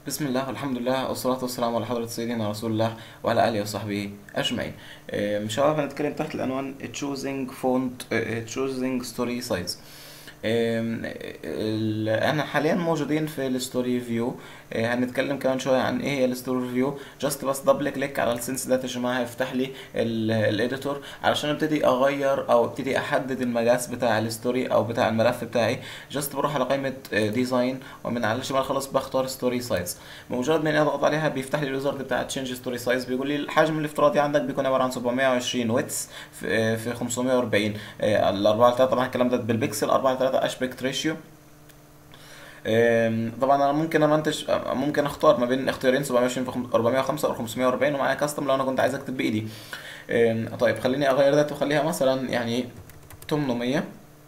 بسم الله والحمد لله والصلاة والسلام على حضرة سيدنا رسول الله وعلى آله وصحبه أجمعين. آه، إن شاء الله هنتكلم تحت العنوان choosing font آه، choosing story size. آم، ال- احنا حاليا موجودين في الستوري فيو هنتكلم كمان شويه عن ايه هي الستوري فيو جاست بس دبل كليك على السنس داتا يا جماعه هيفتح لي الاديتور علشان ابتدي اغير او ابتدي احدد المقاس بتاع الستوري او بتاع الملف بتاعي جاست بروح على قائمه ديزاين ومن على الشمال خلاص بختار ستوري سايز بمجرد ما اني اضغط عليها بيفتح لي الويزرد بتاع تشينج ستوري سايز بيقول لي الحجم الافتراضي عندك بيكون عباره عن 720 ويتس في آه، في 540 ال 4 3 طبعا الكلام ده بالبكسل 4 3 اشبكت ريشيو أم، طبعا انا ممكن امنتج ممكن اختار ما بين اختيارين 720 في خم- 405 او 540 ومعايا كاستم لو انا كنت عايز اكتب بايدي أم، طيب خليني اغير ده واخليها مثلا يعني 800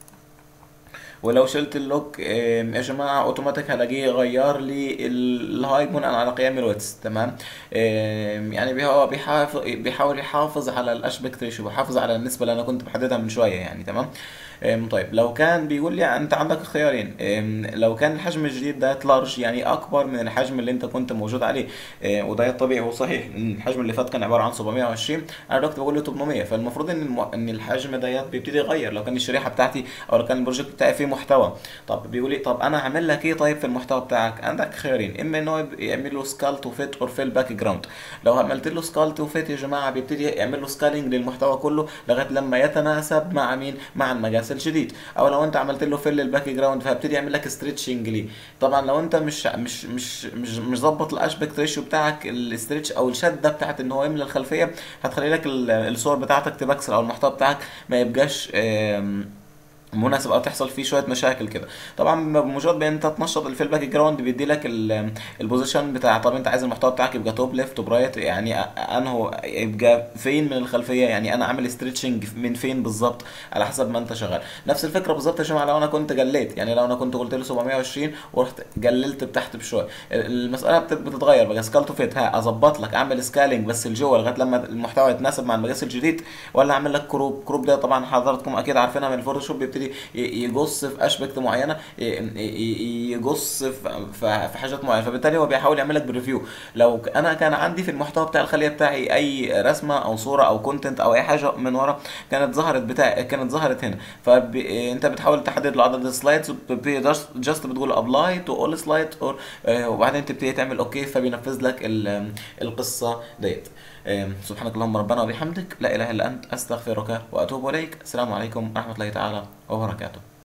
ولو شلت اللوك أم، يا جماعه اوتوماتيك هلاقيه غير لي ال- الهاي بناء على قيم الويتس تمام أم، يعني هو بيحافظ بيحاول يحافظ على الاشبكت ريشيو بيحافظ على النسبه اللي انا كنت محددها من شويه يعني تمام أم، طيب لو كان بيقول لي انت عندك خيارين أم، لو كان الحجم الجديد ده لارج يعني اكبر من الحجم اللي انت كنت موجود عليه أه، وده طبيعي وصحيح إن الحجم اللي فات كان عباره عن 720 انا دلوقتي بقول له 800 فالمفروض ان الم... ان الحجم ديت بيبتدي يغير لو كان الشريحه بتاعتي او لو كان البروجكت بتاعي فيه محتوى طب بيقول لي طب انا هعمل لك ايه طيب في المحتوى بتاعك عندك خيارين اما ان هو يب- يعمل له سكال تو فيت اور فيل باك جراوند لو عملت له سكال تو فيت يا جماعه بيبتدي يعمل له سكالينج للمحتوى كله لغايه لما يتناسب مع مين مع المقاس الجديد او لو انت عملت له فيل الباك جراوند فهيبتدي يعمل لك ستريتشنج ليه طبعا لو انت مش مش مش مش مش ظبط الاشبكت ريشيو بتاعك الستريتش او الشده بتاعت ان هو يملى الخلفيه هتخلي لك ال- الصور بتاعتك تبكسل او المحتوى بتاعك ما يبقاش آم، مناسب او تحصل فيه شويه مشاكل كده طبعا بمجرد ما انت تنشط الفيل باك جراوند بيدي لك ال- البوزيشن بتاع طب انت عايز المحتوى بتاعك يبقى توب ليفت توب رايت يعني أ- انه يبقى فين من الخلفيه يعني انا عامل ستريتشنج من فين بالظبط على حسب ما انت شغال نفس الفكره بالظبط يا جماعه لو انا كنت جليت يعني لو انا كنت قلت له 720 ورحت جللت بتحت بشويه المساله بت- بتتغير بقى سكال تو فيت ها اظبط لك اعمل سكالينج بس لجوه لغايه لما المحتوى يتناسب مع المقاس الجديد ولا اعمل لك كروب كروب ده طبعا حضراتكم اكيد عارفينها من الفوتوشوب بيبتدي ي- يجص في اشبكت معينه ي- ي- يجص في في في حاجات معينه فبالتالي هو بيحاول يعمل لك بريفيو لو ك- انا كان عندي في المحتوى بتاع الخليه بتاعي اي رسمه او صوره او كونتنت او اي حاجه من ورا كانت ظهرت بتاع كانت ظهرت هنا فانت بتحاول تحدد له عدد السلايدز جاست بتقول ابلاي تو اول سلايد اور وبعدين تبتدي تعمل اوكي فبينفذ لك ال- القصه ديت آم، سبحانك اللهم ربنا وبحمدك لا اله الا انت استغفرك واتوب اليك السلام عليكم ورحمه الله تعالى وبركاته